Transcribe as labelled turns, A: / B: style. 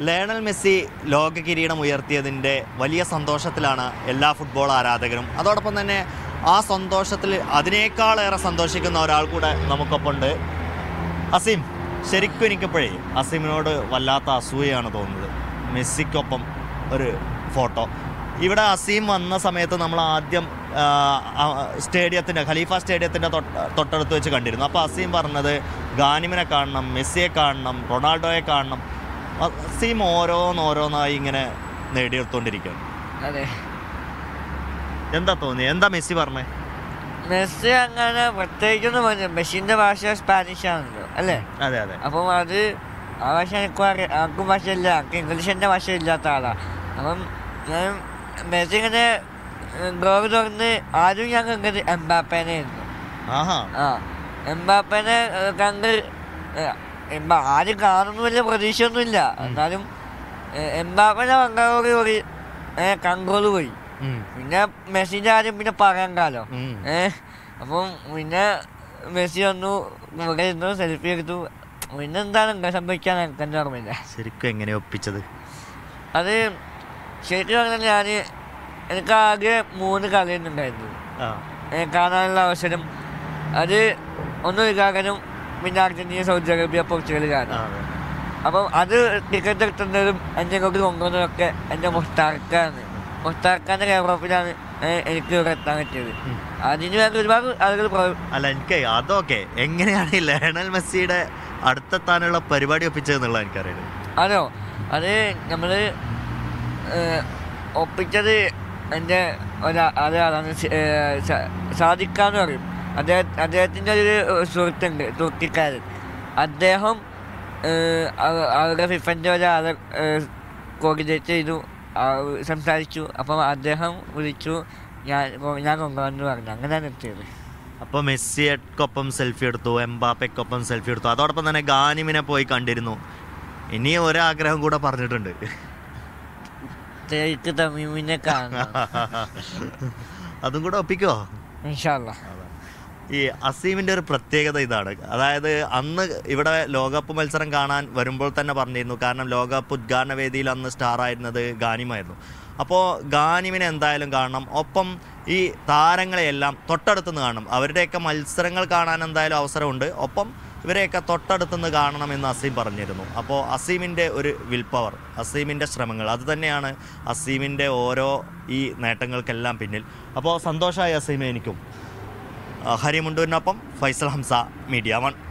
A: Lionel Messi ലോക കിരീടം ഉയർത്തിയതിൻ്റെ വലിയ സന്തോഷത്തിലാണ് എല്ലാ ഫുട്ബോൾ ആരാധകരും അതോടൊപ്പം തന്നെ ആ സന്തോഷത്തിൽ അതിനേക്കാളേറെ സന്തോഷിക്കുന്ന ഒരാൾ കൂടെ നമുക്കൊപ്പമുണ്ട് അസീം ശരിക്കും എനിക്കിപ്പോഴേ അസീമിനോട് വല്ലാത്ത അസൂയയാണ് തോന്നുന്നത് മെസ്സിക്കൊപ്പം ഒരു ഫോട്ടോ ഇവിടെ അസീം വന്ന സമയത്ത് നമ്മൾ ആദ്യം സ്റ്റേഡിയത്തിൻ്റെ ഖലീഫ സ്റ്റേഡിയത്തിൻ്റെ തൊട്ടടുത്ത് വെച്ച് കണ്ടിരുന്നു അപ്പോൾ അസീം പറഞ്ഞത് ഗാനിമിനെ കാണണം മെസ്സിയെ കാണണം റൊണാൾഡോയെ കാണണം അസീം ഓരോന്നോരോന്നായി ഇങ്ങനെ നേടിയെടുത്തുകൊണ്ടിരിക്കുകയാണ്
B: അതെ
A: എന്താ തോന്നി എന്താ മെസ്സി പറഞ്ഞേ
B: മെസ്സി അങ്ങനെ പ്രത്യേകിച്ചൊന്നും പറഞ്ഞു മെസ്സിന്റെ ഭാഷ സ്പാനിഷ് ആണല്ലോ അല്ലേ
A: അതെ അതെ
B: അപ്പം അത് ആ ഭാഷ എനിക്കും അറിയാം ആർക്കും ഭാഷയില്ല എനിക്ക് ഇംഗ്ലീഷിൻ്റെ ഭാഷ ഇല്ലാത്ത ആളാ അപ്പം ഞാൻ മെസ്സി ഇങ്ങനെ ബ്ലോഗ് തുറന്ന് ആദ്യം ഞാൻ കണ്ടത് എംബാപ്പേനെ ആയിരുന്നു
A: ആഹാ
B: ആ എംബാപ്പേനെ ഏഹ്, കണ്ട് ഏഹ്, എംബ- ആദ്യം കാണുന്നു വലിയ പ്രതീക്ഷയൊന്നുമില്ല എന്നാലും ഏഹ്, എംബാപ്പേനെ കണ്ടതോടുകൂടി കൺട്രോൾ പോയി
A: ഉം.
B: പിന്നെ മെസ്സിൻ്റെ ആദ്യം പിന്നെ പറയാൻ കാലോ
A: ഉം.
B: ഏ അപ്പം പിന്നെ മെസ്സി വന്നു ഇവിടെ ഇരുന്നു സെൽഫി എടുത്തു പിന്നെ എന്താണ് ഇങ്ങനെ സംഭവിക്കാൻ എനിക്ക് എൻ്റെ ഓർമ്മയില്ല
A: ശരിക്കും എങ്ങനെ ഒപ്പിച്ചത്
B: അത് ശരിക്കും പറഞ്ഞാൽ ഞാൻ എനിക്ക് ആകെ മൂന്ന് കളിയുന്നുണ്ടായിരുന്നു
A: ആ
B: ഏ, കാണാനുള്ള അവസരം അത് ഒന്ന് ഉദ്ഘാടനം പിന്നെ അർജന്റീന സൗദി അറേബ്യ പോർച്ചുഗൽ
A: ആ,
B: കാണാം
A: അതെ.
B: അപ്പം അത് ടിക്കറ്റ് എടുക്കുന്നതും എന്നെ കൊണ്ട് കൊണ്ടുവന്നതൊക്കെ എൻ്റെ മുസ്താർക്കാണ് മുസ്താർക്കാൻ്റെ കേരളത്തിലാണ് എനിക്ക് ഇവിടെ എത്താൻ പറ്റിയത്
A: ഉം.
B: അതിന് വേണ്ടി ഒരുപാട് ആളുകൾ പ്ര-
A: അല്ല എനിക്ക് അതൊക്കെ എങ്ങനെയാണ് ഈ ലയണൽ മെസ്സിയുടെ അടുത്തെത്താനുള്ള പരിപാടി ഒപ്പിച്ചതെന്നുള്ള എനിക്കറിയില്ല
B: അതോ അത് നമ്മൾ ഒപ്പിച്ചത് എൻ്റെ ഒരാ ഒരാളാണ് സ- ഏ, സ- സാദിക്കാന്ന് പറയും അദ്ദേഹം അദ്ദേഹത്തിൻ്റെ ഒരു സുഹൃത്തുണ്ട് തുർക്കിക്കാരൻ അദ്ദേഹം ഏ, അവ- അവരുടെ ഫിഫൻ്റെ ഒരാളെ കോർഡിനേറ്റ് ചെയ്തു ആ, സംസാരിച്ചു അപ്പം അദ്ദേഹം വിളിച്ചു ഞാൻ ഞാൻ കൊണ്ടുവന്നു പറഞ്ഞു അങ്ങനെയാണ് എത്തിയത്
A: അപ്പോൾ മെസ്സിയൊക്കൊപ്പം സെൽഫി എടുത്തു എംബാപ്പയ്ക്കൊപ്പം സെൽഫി എടുത്തു അതോടൊപ്പം തന്നെ ഗാനിമിനെ പോയി കണ്ടിരുന്നു ഇനി ഒരാഗ്രഹം കൂടെ പറഞ്ഞിട്ടുണ്ട്
B: തേക്ക് തമീമിനെ കാണണം
A: അതും കൂടെ ഒപ്പിക്കോ
B: ഇൻഷാല്ലാ
A: ഈ അസീമിൻ്റെ ഒരു പ്രത്യേകത ഇതാണ് അതായത് അന്ന് ഇവിടെ ലോകകപ്പ് മത്സരം കാണാൻ വരുമ്പോൾ തന്നെ പറഞ്ഞിരുന്നു കാരണം ലോകകപ്പ് ഉദ്ഘാടന വേദിയിൽ അന്ന് സ്റ്റാർ ആയിരുന്നത് ഗാനിമായിരുന്നു അപ്പോൾ ഗാനിമിനെ എന്തായാലും കാണണം ഒപ്പം ഈ താരങ്ങളെയെല്ലാം തൊട്ടടുത്തുനിന്ന് കാണണം അവരുടെയൊക്കെ മത്സരങ്ങൾ കാണാൻ എന്തായാലും അവസരമുണ്ട് ഒപ്പം ഇവരെയൊക്കെ തൊട്ടടുത്തുനിന്ന് കാണണമെന്ന് അസീം പറഞ്ഞിരുന്നു അപ്പോൾ അസീമിൻ്റെ ഒരു വിൽ പവർ അസീമിൻ്റെ ശ്രമങ്ങൾ അത് തന്നെയാണ് അസീമിൻ്റെ ഓരോ ഈ നേട്ടങ്ങൾക്കെല്ലാം പിന്നിൽ അപ്പോൾ സന്തോഷമായി അസീമെ എനിക്കും ഹരിമുണ്ടൂരിനൊപ്പം ഫൈസൽ ഹംസ മീഡിയ വൺ